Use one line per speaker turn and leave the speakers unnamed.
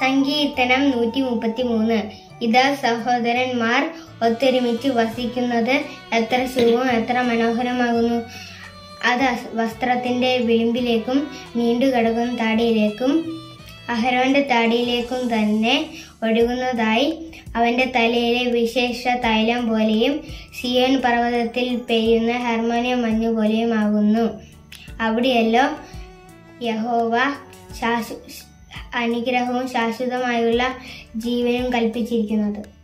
സങ്കീർത്തനം നൂറ്റി മുപ്പത്തി മൂന്ന് ഇതാ സഹോദരന്മാർ ഒത്തൊരുമിച്ച് വസിക്കുന്നത് എത്ര ശുഭവും എത്ര മനോഹരമാകുന്നു അത് അസ്- വസ്ത്രത്തിന്റെ വിളിമ്പിലേക്കും നീണ്ടുകിടക്കുന്ന താടിയിലേക്കും അഹരോന്റെ താടിയിലേക്കും തന്നെ ഒഴുകുന്നതായി അവന്റെ തലയിലെ വിശേഷ തൈലം പോലെയും സിയോൻ പർവ്വതത്തിൽ പെയ്യുന്ന ഹാർമോണിയം മഞ്ഞു പോലെയും ആകുന്നു അവിടെയല്ലോ യഹോവ ശാശ്വ അനുഗ്രഹവും ശാശ്വതമായുള്ള ജീവനും കൽപ്പിച്ചിരിക്കുന്നത്